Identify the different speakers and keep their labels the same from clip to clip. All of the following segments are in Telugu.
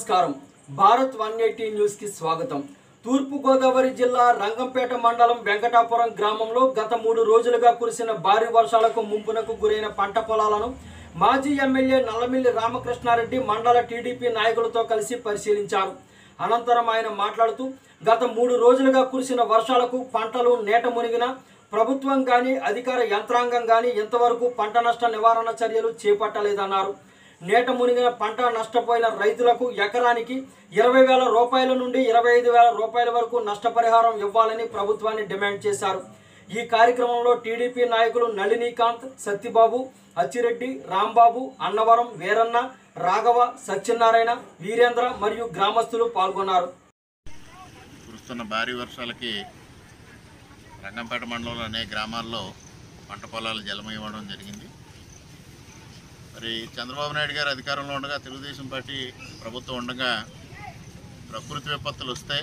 Speaker 1: నమస్కారం భారత్ వన్ ఎయిటీ న్యూస్ కి స్వాగతం తూర్పు గోదావరి జిల్లా రంగంపేట మండలం వెంకటాపురం గ్రామంలో గత మూడు రోజులుగా కురిసిన భారీ వర్షాలకు ముంపునకు గురైన పంట పొలాలను మాజీ ఎమ్మెల్యే నల్లమిల్లి రామకృష్ణారెడ్డి మండల టీడీపీ నాయకులతో కలిసి పరిశీలించారు అనంతరం ఆయన మాట్లాడుతూ గత మూడు రోజులుగా కురిసిన వర్షాలకు పంటలు నేట మునిగిన ప్రభుత్వం కానీ అధికార యంత్రాంగం కానీ ఇంతవరకు పంట నష్ట నివారణ చర్యలు చేపట్టలేదన్నారు నేట మునిగిన పంట నష్టపోయిన రైతులకు ఎకరానికి ఇరవై వేల రూపాయల నుండి ఇరవై ఐదు వేల రూపాయల వరకు నష్టపరిహారం ఇవ్వాలని ప్రభుత్వాన్ని డిమాండ్ చేశారు ఈ కార్యక్రమంలో టీడీపీ నాయకులు నళినీకాంత్ సత్యబాబు అచ్చిరెడ్డి రాంబాబు అన్నవరం వీరన్న రాఘవ సత్యనారాయణ వీరేంద్ర మరియు గ్రామస్తులు పాల్గొన్నారు
Speaker 2: కురుస్తున్న భారీ వర్షాలకి రంగంపేట మండలంలో అనేక గ్రామాల్లో పంట పొలాలు జలమయ్యడం జరిగింది మరి చంద్రబాబు నాయుడు గారు అధికారంలో ఉండగా తెలుగుదేశం పార్టీ ప్రభుత్వం ఉండగా ప్రకృతి విపత్తులు వస్తే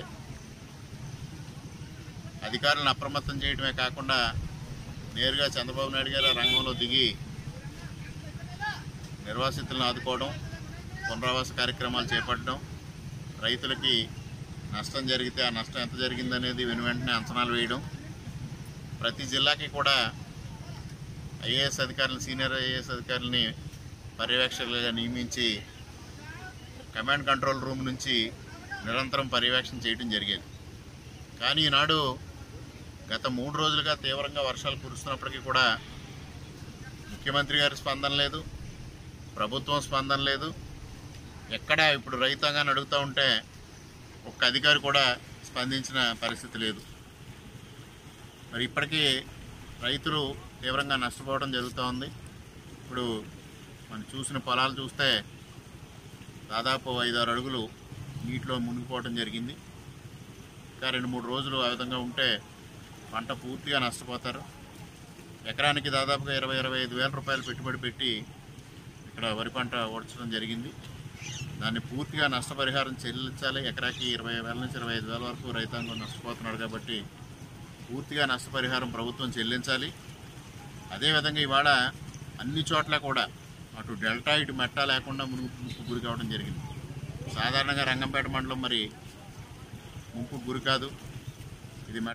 Speaker 2: అధికారులను అప్రమత్తం చేయడమే కాకుండా నేరుగా చంద్రబాబు నాయుడు గారు ఆ రంగంలో దిగి నిర్వాసితులను ఆదుకోవడం పునరావాస కార్యక్రమాలు చేపట్టడం రైతులకి నష్టం జరిగితే ఆ నష్టం ఎంత జరిగిందనేది వెను వెంటనే అంచనాలు వేయడం ప్రతి జిల్లాకి కూడా ఐఏఎస్ అధికారులు సీనియర్ ఐఏఎస్ అధికారులని పర్యవేక్షకులుగా నియమించి కమాండ్ కంట్రోల్ రూమ్ నుంచి నిరంతరం పర్యవేక్షణ చేయడం జరిగేది కానీ ఈనాడు గత మూడు రోజులుగా తీవ్రంగా వర్షాలు కురుస్తున్నప్పటికీ కూడా ముఖ్యమంత్రి గారి స్పందన లేదు ప్రభుత్వం స్పందన లేదు ఎక్కడ ఇప్పుడు రైతాంగాన్ని అడుగుతూ ఉంటే ఒక్క అధికారి కూడా స్పందించిన పరిస్థితి లేదు మరి ఇప్పటికీ రైతులు తీవ్రంగా నష్టపోవడం జరుగుతూ ఉంది ఇప్పుడు మనం చూసిన పొలాలు చూస్తే దాదాపు ఐదారు అడుగులు నీటిలో మునిగిపోవడం జరిగింది ఇంకా రెండు మూడు రోజులు ఆ విధంగా ఉంటే పంట పూర్తిగా నష్టపోతారు ఎకరానికి దాదాపుగా ఇరవై ఇరవై ఐదు వేల రూపాయలు పెట్టుబడి పెట్టి ఇక్కడ వరి పంట ఓడ్చడం జరిగింది దాన్ని పూర్తిగా నష్టపరిహారం చెల్లించాలి ఎకరాకి ఇరవై వేల నుంచి ఇరవై ఐదు వేల వరకు రైతాంగం నష్టపోతున్నాడు కాబట్టి పూర్తిగా నష్టపరిహారం ప్రభుత్వం చెల్లించాలి అదేవిధంగా ఇవాళ అన్ని చోట్ల కూడా అటు డెల్టా ఇటు మెట్టా లేకుండా మునుగు ముప్పు గురి కావడం జరిగింది సాధారణంగా రంగంపేట మండలం మరి ముంపు గురి కాదు ఇది మెట్ట